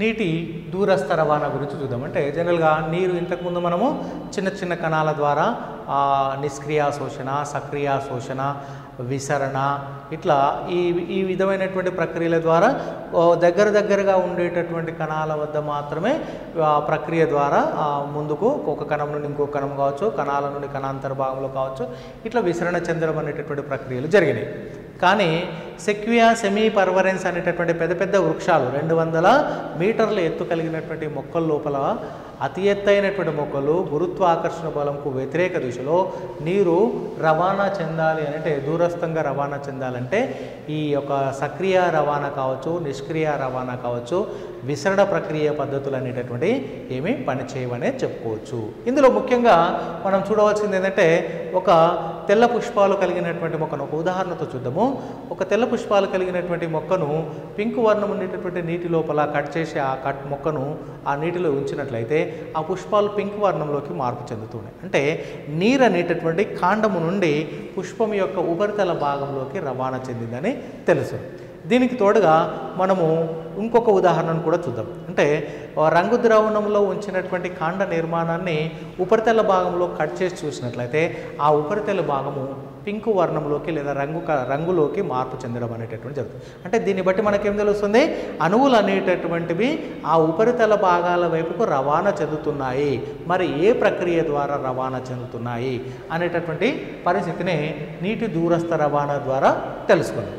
నీటి దూరస్థ రవాణా గురించి చూద్దాం అంటే జనరల్గా నీరు ఇంతకుముందు మనము చిన్న చిన్న కణాల ద్వారా ఆ, నిష్క్రియ శోషణ సక్రియ శోషణ విసరణ ఇట్లా ఈ ఈ విధమైనటువంటి ప్రక్రియల ద్వారా ఓ దగ్గర దగ్గరగా ఉండేటటువంటి కణాల వద్ద మాత్రమే ఆ ప్రక్రియ ద్వారా ఆ, ముందుకు ఒక కణం నుండి ఇంకో కణం కావచ్చు కణాల నుండి కణాంతర భాగంలో కావచ్చు ఇట్లా విసరణ చెందడం అనేటటువంటి ప్రక్రియలు జరిగినాయి కానీ సెక్వియా సెమీ పర్వరెన్స్ అనేటటువంటి పెద్ద పెద్ద వృక్షాలు రెండు వందల మీటర్ల ఎత్తు కలిగినటువంటి మొక్కల లోపల అతి ఎత్తైనటువంటి మొక్కలు గురుత్వాకర్షణ బలంకు వ్యతిరేక దిశలో నీరు రవాణా చెందాలి అంటే దూరస్థంగా రవాణా చెందాలంటే ఈ యొక్క సక్రియ రవాణా కావచ్చు నిష్క్రియ రవాణా కావచ్చు విసరణ ప్రక్రియ పద్ధతులు అనేటటువంటి ఏమీ పనిచేయవనే చెప్పుకోవచ్చు ఇందులో ముఖ్యంగా మనం చూడవలసింది ఏంటంటే ఒక తెల్ల పుష్పాలు కలిగినటువంటి మొక్కను ఒక ఉదాహరణతో చూద్దాము ఒక తెల్ల పుష్పాలు కలిగినటువంటి మొక్కను పింక్ వర్ణం ఉండేటటువంటి నీటి లోపల కట్ చేసి ఆ కట్ మొక్కను ఆ నీటిలో ఉంచినట్లయితే ఆ పుష్పాలు పింక్ వర్ణంలోకి మార్పు చెందుతున్నాయి అంటే నీరు అనేటటువంటి కాండము నుండి పుష్పం యొక్క ఉపరితల భాగంలోకి రవాణా చెందిందని తెలుసు దీనికి తోడుగా మనము ఇంకొక ఉదాహరణను కూడా చూద్దాం అంటే ఆ రంగు ద్రావణంలో ఉంచినటువంటి కాండ నిర్మాణాన్ని ఉపరితల భాగంలో కట్ చేసి చూసినట్లయితే ఆ ఉపరితల భాగము పింక్ వర్ణంలోకి లేదా రంగు క- రంగులోకి మార్పు చెందడం అనేటటువంటి జరుగుతుంది అంటే దీన్ని బట్టి మనకేం తెలుస్తుంది అణువులు అనేటటువంటివి ఆ ఉపరితల భాగాల వైపుకు రవాణా చెందుతున్నాయి మరి ఏ ప్రక్రియ ద్వారా రవాణా చెందుతున్నాయి అనేటటువంటి పరిస్థితిని నీటి దూరస్థ రవాణా ద్వారా తెలుసుకుందాం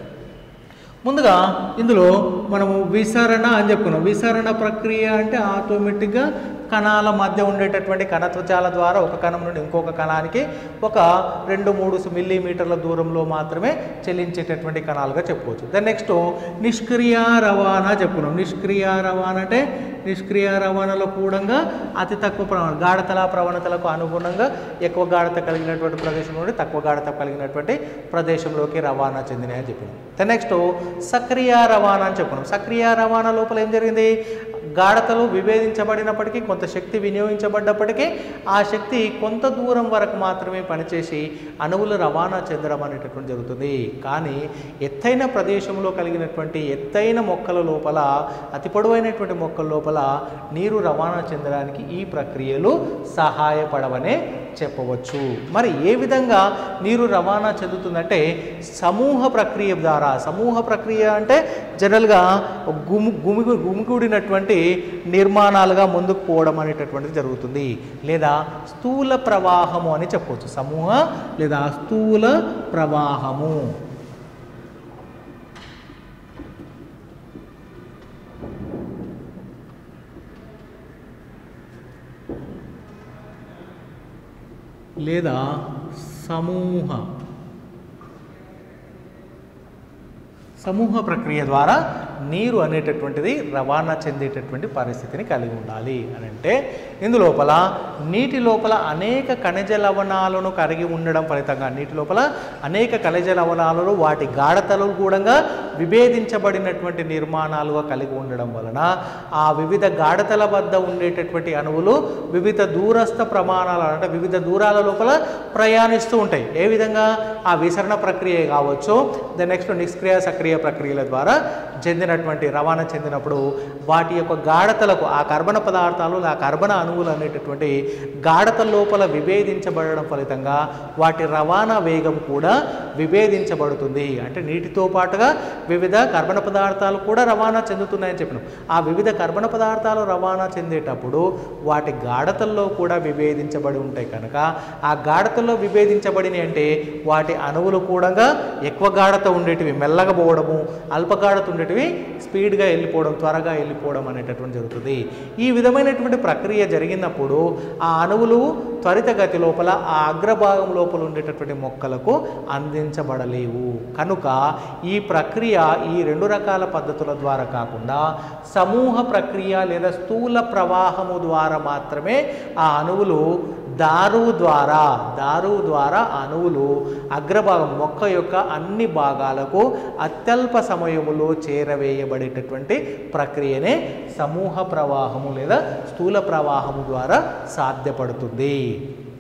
ముందుగా ఇందులో మనము విసరణ అని చెప్పుకున్నాం విసరణ ప్రక్రియ అంటే ఆటోమేటిక్గా కణాల మధ్య ఉండేటటువంటి కణత్వచాల ద్వారా ఒక కణం నుండి ఇంకొక కణానికి ఒక రెండు మూడు మిల్లీమీటర్ల దూరంలో మాత్రమే చెల్లించేటటువంటి కణాలుగా చెప్పుకోవచ్చు దెన్ నెక్స్ట్ నిష్క్రియ రవాణా చెప్పుకున్నాం నిష్క్రియ రవాణా అంటే నిష్క్రియ రవాణాలో కూడా అతి తక్కువ ప్రమాణం గాఢతల ప్రవణతలకు అనుగుణంగా ఎక్కువ గాఢత కలిగినటువంటి ప్రదేశం నుండి తక్కువ గాఢత కలిగినటువంటి ప్రదేశంలోకి రవాణా చెందినాయి అని చెప్పినాం దెన్ నెక్స్ట్ సక్రియ రవాణా అని చెప్పుకున్నాం సక్రియ రవాణా లోపల ఏం జరిగింది గాఢతలు విభేదించబడినప్పటికీ కొంత శక్తి వినియోగించబడ్డప్పటికీ ఆ శక్తి కొంత దూరం వరకు మాత్రమే పనిచేసి అణువులు రవాణా చెందడం అనేటటువంటి జరుగుతుంది కానీ ఎత్తైన ప్రదేశంలో కలిగినటువంటి ఎత్తైన మొక్కల లోపల అతి పొడవైనటువంటి మొక్కల లోపల నీరు రవాణా చెందడానికి ఈ ప్రక్రియలు సహాయపడవనే చెప్పవచ్చు మరి ఏ విధంగా నీరు రవాణా చెందుతుందంటే సమూహ ప్రక్రియ ద్వారా సమూహ ప్రక్రియ అంటే జనరల్గా గుమి గుమి గుమికూడినటువంటి నిర్మాణాలుగా ముందుకు పోవడం అనేటటువంటిది జరుగుతుంది లేదా స్థూల ప్రవాహము అని చెప్పవచ్చు సమూహ లేదా స్థూల ప్రవాహము లేదా సమూహ సమూహ ప్రక్రియ ద్వారా నీరు అనేటటువంటిది రవాణా చెందేటటువంటి పరిస్థితిని కలిగి ఉండాలి అని అంటే ఇందులోపల నీటి లోపల అనేక ఖనిజ లవణాలను కరిగి ఉండడం ఫలితంగా నీటి లోపల అనేక ఖనిజ లవణాలను వాటి గాఢతలు కూడా విభేదించబడినటువంటి నిర్మాణాలుగా కలిగి ఉండడం వలన ఆ వివిధ గాఢతల వద్ద ఉండేటటువంటి అణువులు వివిధ దూరస్థ ప్రమాణాల అంటే వివిధ దూరాల లోపల ప్రయాణిస్తూ ఉంటాయి ఏ విధంగా ఆ విసరణ ప్రక్రియ కావచ్చు ద నెక్స్ట్ నిష్క్రియ సక్రియ ప్రక్రియల ద్వారా చెందినటువంటి రవాణా చెందినప్పుడు వాటి యొక్క గాఢతలకు ఆ కర్బన పదార్థాలు ఆ కర్బన అణువులు అనేటటువంటి గాఢత లోపల విభేదించబడడం ఫలితంగా వాటి రవాణా వేగం కూడా విభేదించబడుతుంది అంటే నీటితో పాటుగా వివిధ కర్బన పదార్థాలు కూడా రవాణా చెందుతున్నాయని చెప్పినాం ఆ వివిధ కర్బన పదార్థాలు రవాణా చెందేటప్పుడు వాటి గాఢతల్లో కూడా విభేదించబడి ఉంటాయి కనుక ఆ గాఢతల్లో విభేదించబడినవి అంటే వాటి అణువులు కూడా ఎక్కువ గాఢత ఉండేటివి మెల్లగా పోవడము అల్ప గాఢత ఉండేటివి స్పీడ్గా వెళ్ళిపోవడం త్వరగా వెళ్ళిపోవడం అనేటటువంటి జరుగుతుంది ఈ విధమైనటువంటి ప్రక్రియ జరిగినప్పుడు ఆ అణువులు త్వరితగతి లోపల ఆ అగ్రభాగం లోపల ఉండేటటువంటి మొక్కలకు అందించబడలేవు కనుక ఈ ప్రక్రియ ఈ రెండు రకాల పద్ధతుల ద్వారా కాకుండా సమూహ ప్రక్రియ లేదా స్థూల ప్రవాహము ద్వారా మాత్రమే ఆ అణువులు దారువు ద్వారా దారువు ద్వారా అణువులు అగ్రభాగం మొక్క యొక్క అన్ని భాగాలకు అత్యల్ప సమయములో చేరవేయబడేటటువంటి ప్రక్రియనే సమూహ ప్రవాహము లేదా స్థూల ప్రవాహము ద్వారా సాధ్యపడుతుంది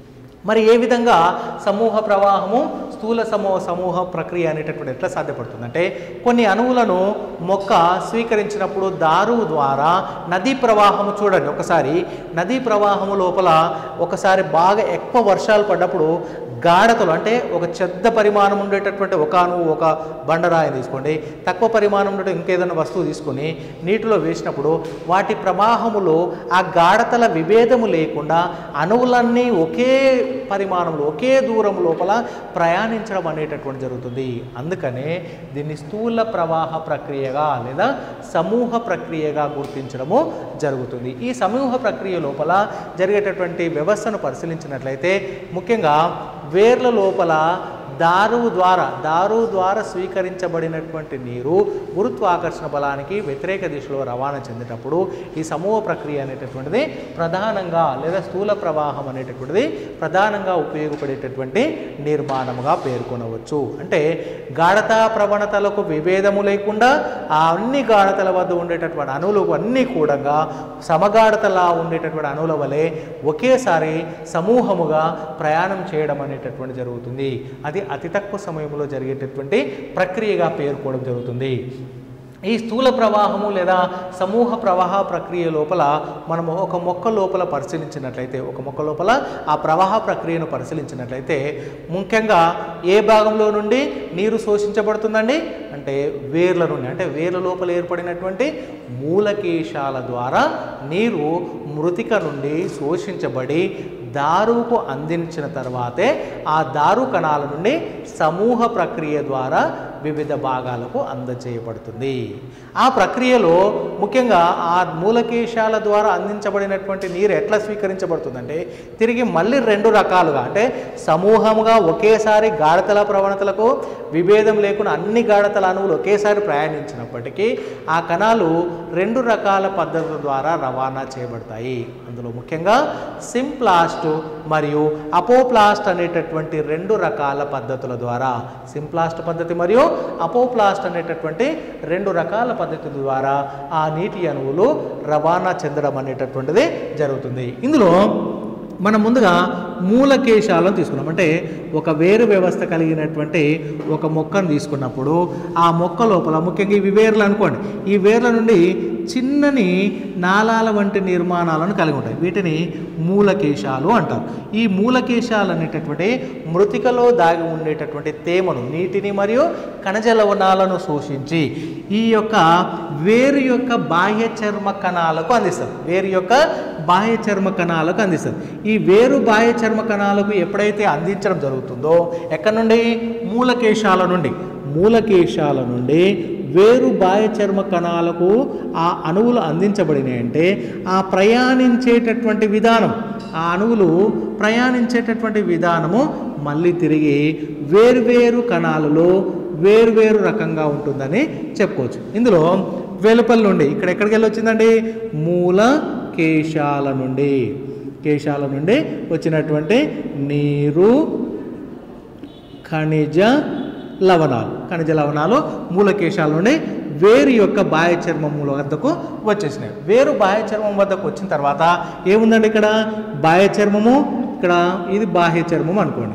మరి ఏ విధంగా సమూహ ప్రవాహము స్థూల సమూహ సమూహ ప్రక్రియ అనేటటువంటి ఎట్లా సాధ్యపడుతుంది అంటే కొన్ని అణువులను మొక్క స్వీకరించినప్పుడు దారువు ద్వారా నదీ ప్రవాహము చూడండి ఒకసారి నదీ ప్రవాహము లోపల ఒకసారి బాగా ఎక్కువ వర్షాలు పడ్డప్పుడు గాఢతలు అంటే ఒక చెద్ద పరిమాణం ఉండేటటువంటి ఒక అణువు ఒక బండరాయి తీసుకోండి తక్కువ పరిమాణం ఉండే ఇంకేదైనా వస్తువు తీసుకొని నీటిలో వేసినప్పుడు వాటి ప్రవాహములో ఆ గాఢతల విభేదము లేకుండా అణువులన్నీ ఒకే పరిమాణంలో ఒకే దూరం లోపల ప్రయాణించడం అనేటటువంటి జరుగుతుంది అందుకనే దీన్ని స్థూల ప్రవాహ ప్రక్రియగా లేదా సమూహ ప్రక్రియగా గుర్తించడము జరుగుతుంది ఈ సమూహ ప్రక్రియ లోపల జరిగేటటువంటి వ్యవస్థను పరిశీలించినట్లయితే ముఖ్యంగా వేర్ల లోపల దారువు ద్వారా దారువు ద్వారా స్వీకరించబడినటువంటి నీరు గురుత్వాకర్షణ బలానికి వ్యతిరేక దిశలో రవాణా చెందేటప్పుడు ఈ సమూహ ప్రక్రియ అనేటటువంటిది ప్రధానంగా లేదా స్థూల ప్రవాహం అనేటటువంటిది ప్రధానంగా ఉపయోగపడేటటువంటి నిర్మాణముగా పేర్కొనవచ్చు అంటే గాఢత ప్రవణతలకు విభేదము లేకుండా ఆ అన్ని గాఢతల వద్ద ఉండేటటువంటి అణువులు అన్నీ కూడా సమగాఢతలా ఉండేటటువంటి అణువుల వలె ఒకేసారి సమూహముగా ప్రయాణం చేయడం అనేటటువంటి జరుగుతుంది అది అతి తక్కువ సమయంలో జరిగేటటువంటి ప్రక్రియగా పేర్కోవడం జరుగుతుంది ఈ స్థూల ప్రవాహము లేదా సమూహ ప్రవాహ ప్రక్రియ లోపల మనము ఒక మొక్క లోపల పరిశీలించినట్లయితే ఒక మొక్క లోపల ఆ ప్రవాహ ప్రక్రియను పరిశీలించినట్లయితే ముఖ్యంగా ఏ భాగంలో నుండి నీరు శోషించబడుతుందండి అంటే వేర్ల నుండి అంటే వేర్ల లోపల ఏర్పడినటువంటి మూలకేశాల ద్వారా నీరు మృతిక నుండి శోషించబడి దారువుకు అందించిన తర్వాతే ఆ దారు కణాల నుండి సమూహ ప్రక్రియ ద్వారా వివిధ భాగాలకు అందజేయబడుతుంది ఆ ప్రక్రియలో ముఖ్యంగా ఆ మూలకేశాల ద్వారా అందించబడినటువంటి నీరు ఎట్లా స్వీకరించబడుతుందంటే తిరిగి మళ్ళీ రెండు రకాలుగా అంటే సమూహముగా ఒకేసారి గాఢతల ప్రవణతలకు విభేదం లేకుండా అన్ని గాఢతల అణువులు ఒకేసారి ప్రయాణించినప్పటికీ ఆ కణాలు రెండు రకాల పద్ధతుల ద్వారా రవాణా చేయబడతాయి అందులో ముఖ్యంగా సింప్లాస్ట్ మరియు అపోప్లాస్ట్ అనేటటువంటి రెండు రకాల పద్ధతుల ద్వారా సింప్లాస్ట్ పద్ధతి మరియు అపోప్లాస్ట్ అనేటటువంటి రెండు రకాల పద్ధతుల ద్వారా ఆ నీటి అణువులు రవాణా చెందడం అనేటటువంటిది జరుగుతుంది ఇందులో మనం ముందుగా మూలకేశాలను తీసుకున్నాం అంటే ఒక వేరు వ్యవస్థ కలిగినటువంటి ఒక మొక్కను తీసుకున్నప్పుడు ఆ మొక్క లోపల ముఖ్యంగా ఇవి వేర్లు అనుకోండి ఈ వేర్ల నుండి చిన్నని నాళాల వంటి నిర్మాణాలను కలిగి ఉంటాయి వీటిని మూలకేశాలు అంటారు ఈ మూలకేశాలు అనేటటువంటి మృతికలో దాగి ఉండేటటువంటి తేమను నీటిని మరియు కణజ లవణాలను శోషించి ఈ యొక్క వేరు యొక్క బాహ్య చర్మ కణాలకు అందిస్తారు వేరు యొక్క బాహ్య చర్మ కణాలకు అందిస్తారు ఈ వేరు బాహ్య చర్మ కణాలకు ఎప్పుడైతే అందించడం జరుగుతుందో ఎక్కడి నుండి మూలకేశాల నుండి మూలకేశాల నుండి వేరు బాహ్య చర్మ కణాలకు ఆ అణువులు అందించబడినాయంటే ఆ ప్రయాణించేటటువంటి విధానం ఆ అణువులు ప్రయాణించేటటువంటి విధానము మళ్ళీ తిరిగి వేరువేరు కణాలలో వేరువేరు రకంగా ఉంటుందని చెప్పుకోవచ్చు ఇందులో వెలుపల నుండి ఇక్కడ ఎక్కడికి వెళ్ళి వచ్చిందండి మూల కేశాల నుండి కేశాల నుండి వచ్చినటువంటి నీరు ఖనిజ లవణాలు ఖనిజ లవణాలు మూలకేశాల నుండి వేరు యొక్క బాహ్య చర్మం మూల వద్దకు వచ్చేసినాయి వేరు బాహ్య చర్మం వద్దకు వచ్చిన తర్వాత ఏముందండి ఇక్కడ బాహ్య చర్మము ఇక్కడ ఇది బాహ్య చర్మం అనుకోండి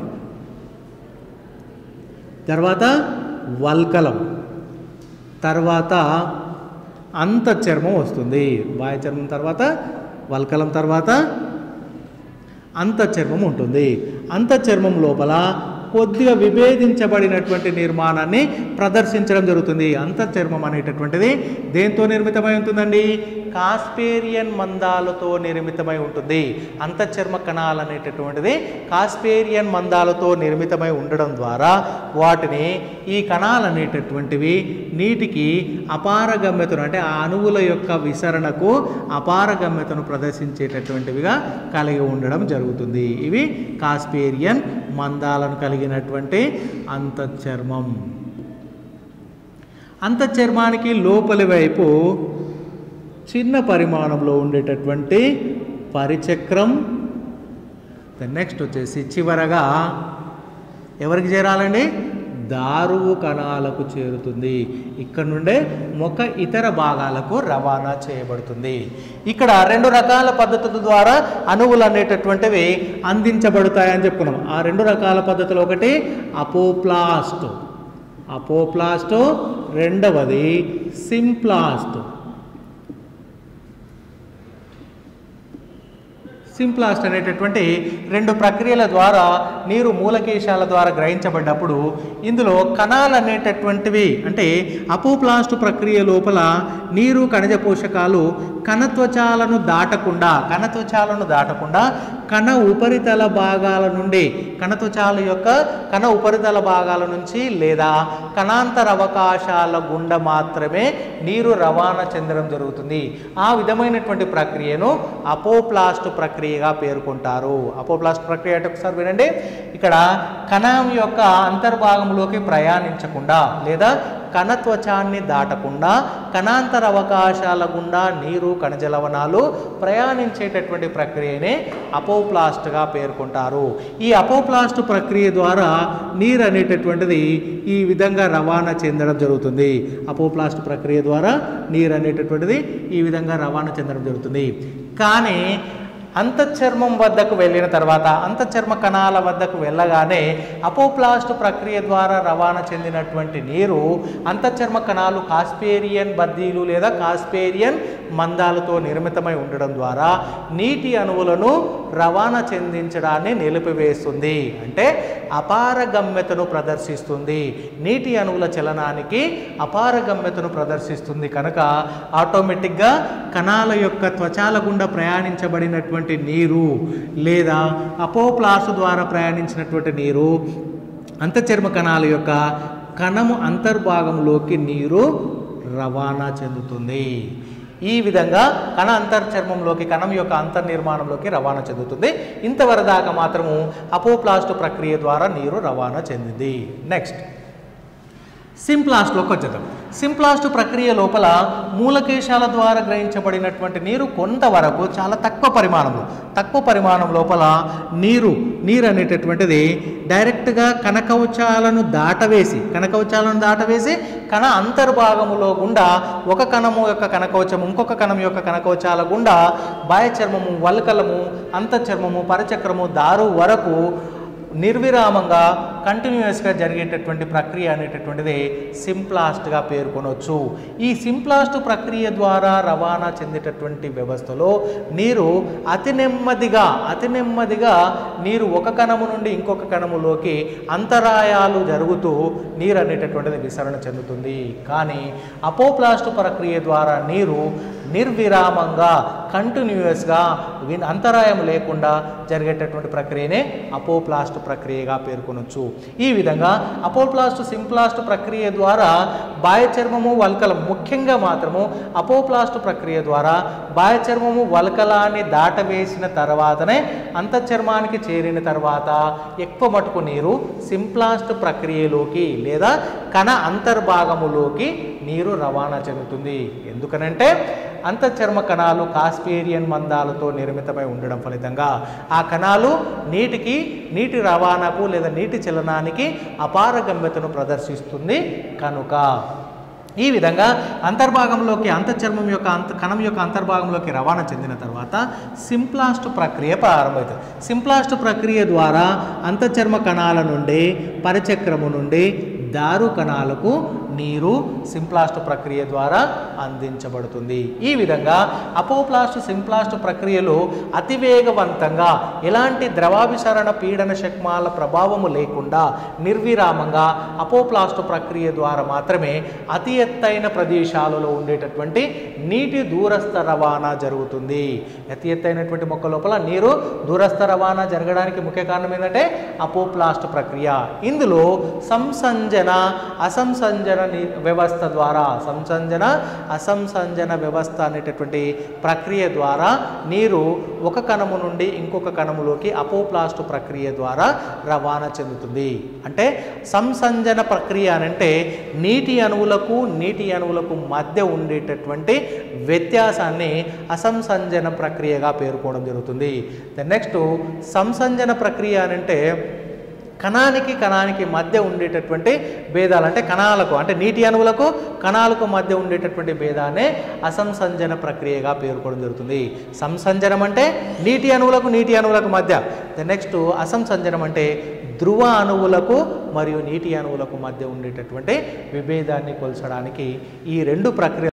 తర్వాత వల్కలం తర్వాత అంత చర్మం వస్తుంది బాహ్య చర్మం తర్వాత వల్కలం తర్వాత అంత చర్మం ఉంటుంది అంత చర్మం లోపల కొద్దిగా విభేదించబడినటువంటి నిర్మాణాన్ని ప్రదర్శించడం జరుగుతుంది అంతర్చర్మం అనేటటువంటిది దేంతో నిర్మితమై ఉంటుందండి కాస్పేరియన్ మందాలతో నిర్మితమై ఉంటుంది అంతఃచర్మ కణాలు అనేటటువంటిది కాస్పేరియన్ మందాలతో నిర్మితమై ఉండడం ద్వారా వాటిని ఈ కణాలు అనేటటువంటివి నీటికి అపారగమ్యతను అంటే ఆ అణువుల యొక్క విసరణకు అపారగమ్యతను ప్రదర్శించేటటువంటివిగా కలిగి ఉండడం జరుగుతుంది ఇవి కాస్పేరియన్ మందాలను కలిగినటువంటి అంతఃచర్మం అంతఃచర్మానికి లోపలి వైపు చిన్న పరిమాణంలో ఉండేటటువంటి పరిచక్రం నెక్స్ట్ వచ్చేసి చివరగా ఎవరికి చేరాలండి దారువు కణాలకు చేరుతుంది ఇక్కడ నుండే మొక్క ఇతర భాగాలకు రవాణా చేయబడుతుంది ఇక్కడ రెండు రకాల పద్ధతుల ద్వారా అణువులు అనేటటువంటివి అందించబడతాయని చెప్పుకున్నాం ఆ రెండు రకాల పద్ధతులు ఒకటి అపోప్లాస్ట్ అపోప్లాస్ట్ రెండవది సింప్లాస్ట్ సింప్లాస్ట్ అనేటటువంటి రెండు ప్రక్రియల ద్వారా నీరు మూలకేశాల ద్వారా గ్రహించబడ్డప్పుడు ఇందులో కణాలు అనేటటువంటివి అంటే అపోప్లాస్ట్ ప్రక్రియ లోపల నీరు ఖనిజ పోషకాలు కణత్వచాలను దాటకుండా కణత్వచాలను దాటకుండా కణ ఉపరితల భాగాల నుండి కణత్వచాల యొక్క కణ ఉపరితల భాగాల నుంచి లేదా కణాంతర అవకాశాల గుండా మాత్రమే నీరు రవాణా చెందడం జరుగుతుంది ఆ విధమైనటువంటి ప్రక్రియను అపోప్లాస్ట్ ప్రక్రియగా పేర్కొంటారు అపోప్లాస్ట్ ప్రక్రియ అంటే ఒకసారి వినండి ఇక్కడ కణం యొక్క అంతర్భాగంలోకి ప్రయాణించకుండా లేదా కణత్వచాన్ని దాటకుండా కణాంతర అవకాశాల గుండా నీరు ఖనిజ లవణాలు ప్రయాణించేటటువంటి ప్రక్రియనే అపోప్లాస్ట్గా పేర్కొంటారు ఈ అపోప్లాస్ట్ ప్రక్రియ ద్వారా నీరు అనేటటువంటిది ఈ విధంగా రవాణా చెందడం జరుగుతుంది అపోప్లాస్ట్ ప్రక్రియ ద్వారా నీరు అనేటటువంటిది ఈ విధంగా రవాణా చెందడం జరుగుతుంది కానీ అంతఃచర్మం వద్దకు వెళ్ళిన తర్వాత అంతఃచర్మ కణాల వద్దకు వెళ్ళగానే అపోప్లాస్ట్ ప్రక్రియ ద్వారా రవాణా చెందినటువంటి నీరు అంతఃచర్మ కణాలు కాస్పేరియన్ బద్దీలు లేదా కాస్పేరియన్ మందాలతో నిర్మితమై ఉండడం ద్వారా నీటి అణువులను రవాణా చెందించడాన్ని నిలిపివేస్తుంది అంటే అపారగమ్యతను ప్రదర్శిస్తుంది నీటి అణువుల చలనానికి అపారగమ్యతను ప్రదర్శిస్తుంది కనుక ఆటోమేటిక్గా కణాల యొక్క త్వచాల గుండా ప్రయాణించబడినటువంటి నీరు లేదా అపోప్లాసు ద్వారా ప్రయాణించినటువంటి నీరు అంతఃచర్మ కణాల యొక్క కణము అంతర్భాగంలోకి నీరు రవాణా చెందుతుంది ఈ విధంగా కణ అంతర్చర్మంలోకి కణం యొక్క అంతర్నిర్మాణంలోకి రవాణా చెందుతుంది ఇంతవరదాకా మాత్రము అపోప్లాస్ట్ ప్రక్రియ ద్వారా నీరు రవాణా చెందింది నెక్స్ట్ సింప్లాస్ట్లోకి వచ్చేద్దాం సింప్లాస్ట్ ప్రక్రియ లోపల మూలకేశాల ద్వారా గ్రహించబడినటువంటి నీరు కొంతవరకు చాలా తక్కువ పరిమాణంలో తక్కువ పరిమాణం లోపల నీరు నీరు అనేటటువంటిది డైరెక్ట్గా కణకవచాలను దాటవేసి కణకవచాలను దాటవేసి కణ అంతర్భాగములో గుండా ఒక కణము యొక్క కణకవచము ఇంకొక కణం యొక్క కణకవచాల గుండా బాహ్యచర్మము వల్కలము అంతఃచర్మము పరచక్రము దారు వరకు నిర్విరామంగా కంటిన్యూస్గా జరిగేటటువంటి ప్రక్రియ అనేటటువంటిది సింప్లాస్ట్గా పేర్కొనవచ్చు ఈ సింప్లాస్ట్ ప్రక్రియ ద్వారా రవాణా చెందేటటువంటి వ్యవస్థలో నీరు అతి నెమ్మదిగా అతి నెమ్మదిగా నీరు ఒక కణము నుండి ఇంకొక కణములోకి అంతరాయాలు జరుగుతూ నీరు అనేటటువంటిది విసరణ చెందుతుంది కానీ అపోప్లాస్ట్ ప్రక్రియ ద్వారా నీరు నిర్విరామంగా కంటిన్యూస్గా విన్ అంతరాయం లేకుండా జరిగేటటువంటి ప్రక్రియనే అపోప్లాస్ట్ ప్రక్రియగా పేర్కొనొచ్చు ఈ విధంగా అపోప్లాస్ట్ సింప్లాస్ట్ ప్రక్రియ ద్వారా బాహ్యచర్మము వల్కలం ముఖ్యంగా మాత్రము అపోప్లాస్ట్ ప్రక్రియ ద్వారా బాహ్యచర్మము వల్కలాన్ని దాటవేసిన తర్వాతనే అంతఃచర్మానికి చేరిన తర్వాత ఎక్కువ మటుకు నీరు సింప్లాస్ట్ ప్రక్రియలోకి లేదా కణ అంతర్భాగములోకి నీరు రవాణా చెందుతుంది ఎందుకనంటే అంతఃచర్మ కణాలు కాస్పేరియన్ మందాలతో నిర్మితమై ఉండడం ఫలితంగా ఆ కణాలు నీటికి నీటి రవాణాకు లేదా నీటి చలనానికి అపారగమ్యతను ప్రదర్శిస్తుంది కనుక ఈ విధంగా అంతర్భాగంలోకి అంతఃచర్మం యొక్క అంత కణం యొక్క అంతర్భాగంలోకి రవాణా చెందిన తర్వాత సింప్లాస్ట్ ప్రక్రియ ప్రారంభమవుతుంది సింప్లాస్ట్ ప్రక్రియ ద్వారా అంతఃచర్మ కణాల నుండి పరిచక్రము నుండి దారు కణాలకు నీరు సింప్లాస్ట్ ప్రక్రియ ద్వారా అందించబడుతుంది ఈ విధంగా అపోప్లాస్ట్ సింప్లాస్ట్ ప్రక్రియలో అతివేగవంతంగా ఎలాంటి ద్రవాభిసరణ పీడన శక్మాల ప్రభావము లేకుండా నిర్విరామంగా అపోప్లాస్ట్ ప్రక్రియ ద్వారా మాత్రమే అతి ఎత్తైన ప్రదేశాలలో ఉండేటటువంటి నీటి దూరస్థ రవాణా జరుగుతుంది అతి ఎత్తైనటువంటి మొక్క లోపల నీరు దూరస్థ రవాణా జరగడానికి ముఖ్య కారణం ఏంటంటే అపోప్లాస్ట్ ప్రక్రియ ఇందులో సంసంజన అసంసంజన ని- వ్యవస్థ ద్వారా సంసంజన అసంసంజన వ్యవస్థ అనేటటువంటి ప్రక్రియ ద్వారా నీరు ఒక కణము నుండి ఇంకొక కణములోకి అపోప్లాస్ట్ ప్రక్రియ ద్వారా రవాణా చెందుతుంది అంటే సంసంజన ప్రక్రియ అని అంటే నీటి అణువులకు నీటి అణువులకు మధ్య ఉండేటటువంటి వ్యత్యాసాన్ని అసంసంజన ప్రక్రియగా పేర్కోవడం జరుగుతుంది నెక్స్ట్ సంసంజన ప్రక్రియ అని అంటే కణానికి కణానికి మధ్య ఉండేటటువంటి భేదాలు అంటే కణాలకు అంటే నీటి అణువులకు కణాలకు మధ్య ఉండేటటువంటి భేదాన్నే అసంసంజన ప్రక్రియగా పేర్కొనడం జరుగుతుంది సంసంజనం అంటే నీటి అణువులకు నీటి అణువులకు మధ్య ద నెక్స్ట్ అసంసంజనం అంటే ధ్రువ అణువులకు మరియు నీటి అణువులకు మధ్య ఉండేటటువంటి విభేదాన్ని కొలచడానికి ఈ రెండు ప్రక్రియ